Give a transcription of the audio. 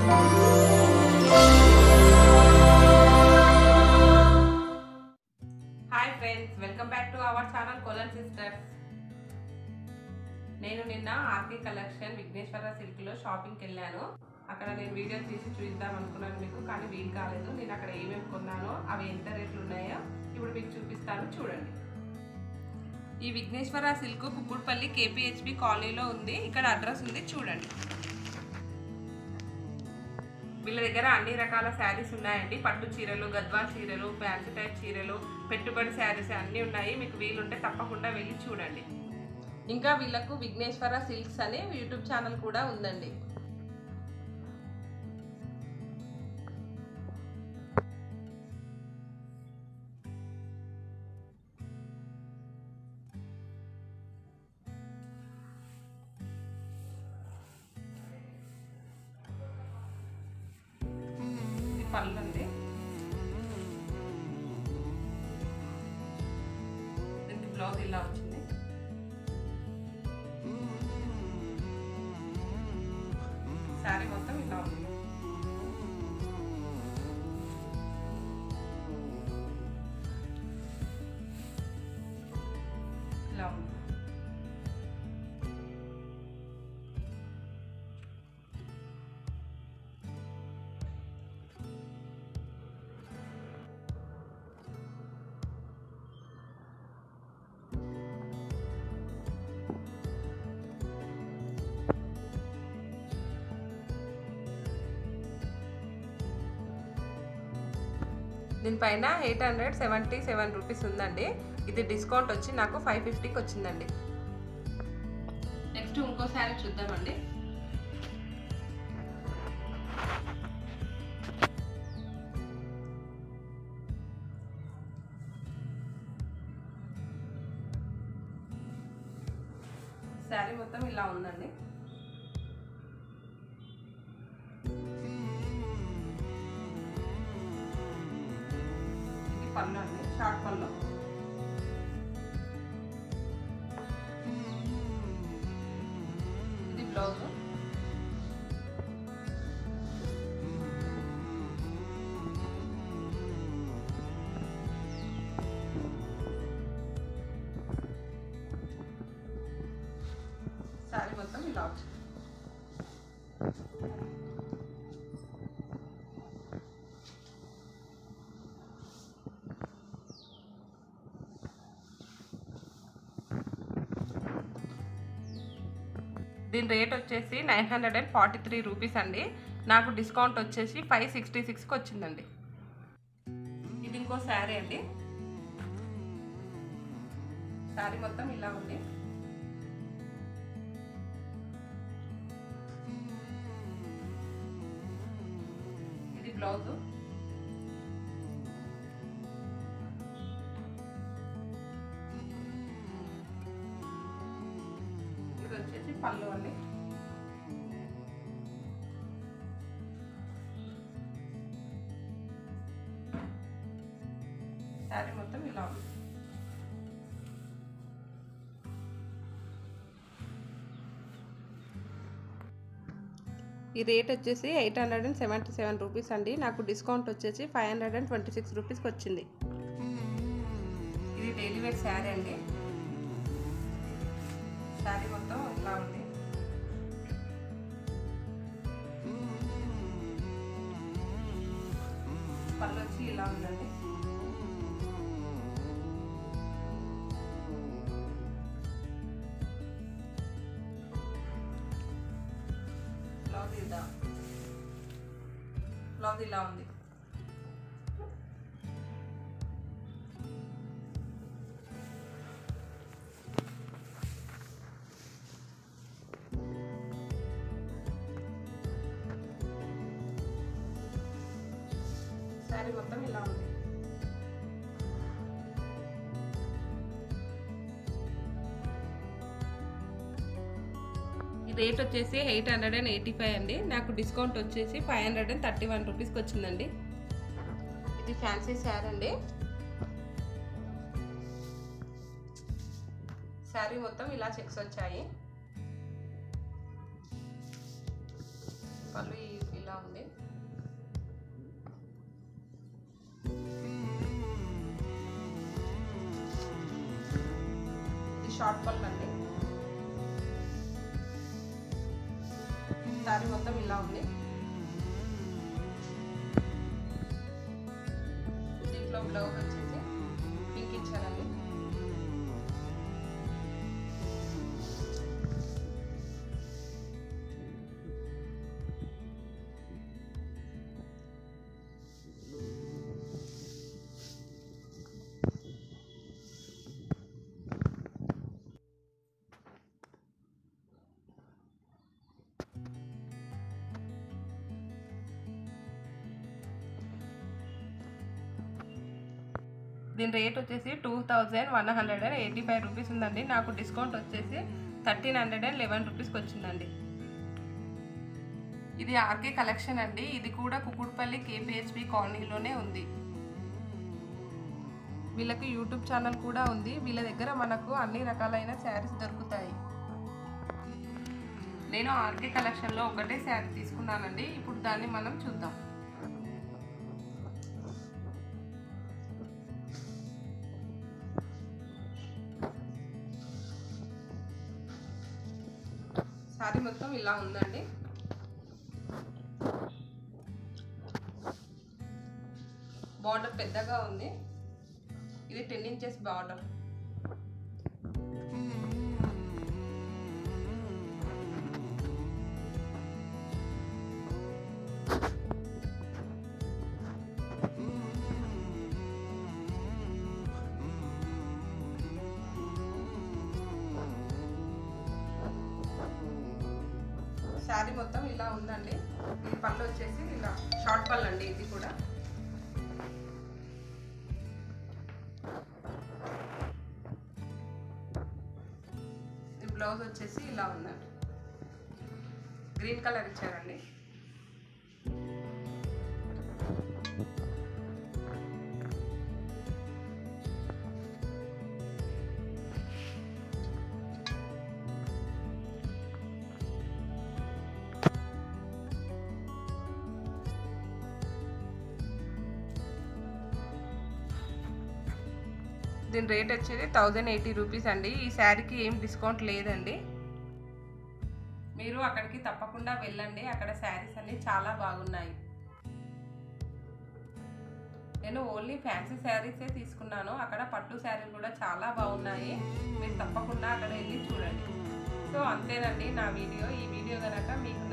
hi friends welcome back to our channel Kolan sisters నేను నిన్న RK collection Vighneshwara సిల్క్లో షాపింగ్కి వెళ్ళాను అక్కడ నేను వీడియో తీసి చూద్దాం అనుకున్నాను మీకు కానీ వీలు కాలేదు నేను అక్కడ ఏమేమి కొన్నానో అవి ఎంత రేట్లు ఉన్నాయో ఇప్పుడు మీకు చూపిస్తాను చూడండి ఈ విఘ్నేశ్వర సిల్క్ కుక్కుడుపల్లి కేపీహెచ్పి కాలనీలో ఉంది ఇక్కడ అడ్రస్ ఉంది చూడండి వీళ్ళ దగ్గర అన్ని రకాల శారీస్ ఉన్నాయండి పట్టు చీరలు గద్వాల్ చీరలు ఫ్యాన్సీ టైప్ చీరలు పెట్టుబడి శారీస్ అన్నీ ఉన్నాయి మీకు వీలుంటే తప్పకుండా వెళ్ళి చూడండి ఇంకా వీళ్ళకు విఘ్నేశ్వర సిల్క్స్ అనే యూట్యూబ్ ఛానల్ కూడా ఉందండి ఇది పళ్ళు అండి దీనికి బ్లౌజ్ ఇలా వచ్చింది శారీ మొత్తం ఇలా ఉంది ఇలా ఉంది దీనిపైన eight hundred seventy seven rupees ఉందండి ఇది డిస్కౌంట్ వచ్చి నాకు ఫైవ్ ఫిఫ్టీకి వచ్చిందండి నెక్స్ట్ ఇంకో శారీ చూద్దామండి శారీ మొత్తం ఇలా ఉందండి ఇది పళ్ళు అండి షార్ట్ పళ్ళు ఇది బ్లౌజ్ శారీ మొత్తం ఇలా వచ్చింది దీని రేట్ వచ్చేసి nine hundred and forty three rupees అండి నాకు డిస్కౌంట్ వచ్చేసి ఫైవ్ సిక్స్టీ సిక్స్కి వచ్చిందండి ఇది ఇంకో శారీ అండి శారీ మొత్తం ఇలా ఉంది ఇది బ్లౌజు ఇది వచ్చేసి పళ్ళు అండి శారీ మొత్తం ఇలా ఉంది ఈ రేట్ వచ్చేసి eight hundred and seventy seven rupees అండి నాకు డిస్కౌంట్ వచ్చేసి five hundred and twenty six రూపీస్కి వచ్చింది ఇది డైలీ వేర్ శారీ అండి శారీ మొత్తం ఇలా ఉంది పళ్ళు వచ్చి ఇలా ఉందండి బ్లౌజ్ ఇలా బ్లౌజ్ ఇలా ఉంది శారీ మొత్తం ఇలా ఉంది ఈ రేట్ వచ్చేసి eight hundred and eighty five అండి నాకు డిస్కౌంట్ వచ్చేసి five hundred and thirty one రూపీస్కి వచ్చిందండి ఇది ఫ్యాన్సీ శారీ అండి శారీ మొత్తం ఇలా చెక్స్ వచ్చాయి పళ్ళు ఈ- ఇలా ఇలా ఉంది ఇది షార్ట్ పళ్ళు అండి శారీ మొత్తం ఇలా ఉంది దీంట్లో బ్లౌజ్ వచ్చేసి పింక్ ఇచ్చారండి దీని రేట్ వచ్చేసి two thousand one hundred and eighty five rupees ఉందండి నాకు డిస్కౌంట్ వచ్చేసి థర్టీన్ హండ్రెడ్ అండ్ లెవెన్ రూపీస్కి వచ్చిందండి ఇది ఆర్కే కలెక్షన్ అండి ఇది కూడా కుకుడుపల్లి కేపీహెచ్పి కాలనీలోనే ఉంది వీళ్ళకి యూట్యూబ్ ఛానల్ కూడా ఉంది వీళ్ళ దగ్గర మనకు అన్ని రకాలైన శారీస్ దొరుకుతాయి నేను ఆర్కే కలెక్షన్లో ఒకటే శారీ తీసుకున్నానండి ఇప్పుడు దాన్ని మనం చూద్దాం శారీ మొత్తం ఇలా ఉందండి బార్డర్ పెద్దగా ఉంది ఇది టెన్ ఇంచెస్ బార్డర్ శారీ మొత్తం ఇలా ఉందండి ఈ పళ్ళు వచ్చేసి ఇలా షార్ట్ పళ్ళు అండి ఇది కూడా ఈ బ్లౌజ్ వచ్చేసి ఇలా ఉందండి గ్రీన్ కలర్ ఇచ్చారండి దీని రేట్ వచ్చేది థౌజండ్ ఎయిటీ రూపీస్ అండి ఈ శారీకి ఏం డిస్కౌంట్ లేదండి మీరు అక్కడికి తప్పకుండా వెళ్ళండి అక్కడ శారీస్ అన్ని చాలా బాగున్నాయి నేను ఓన్లీ ఫ్యాన్సీ శారీసే తీసుకున్నాను అక్కడ పట్టు శారీలు కూడా చాలా బాగున్నాయి మీరు తప్పకుండా అక్కడ వెళ్ళి చూడండి సో అంతేనండి నా వీడియో ఈ వీడియో కనుక మీకు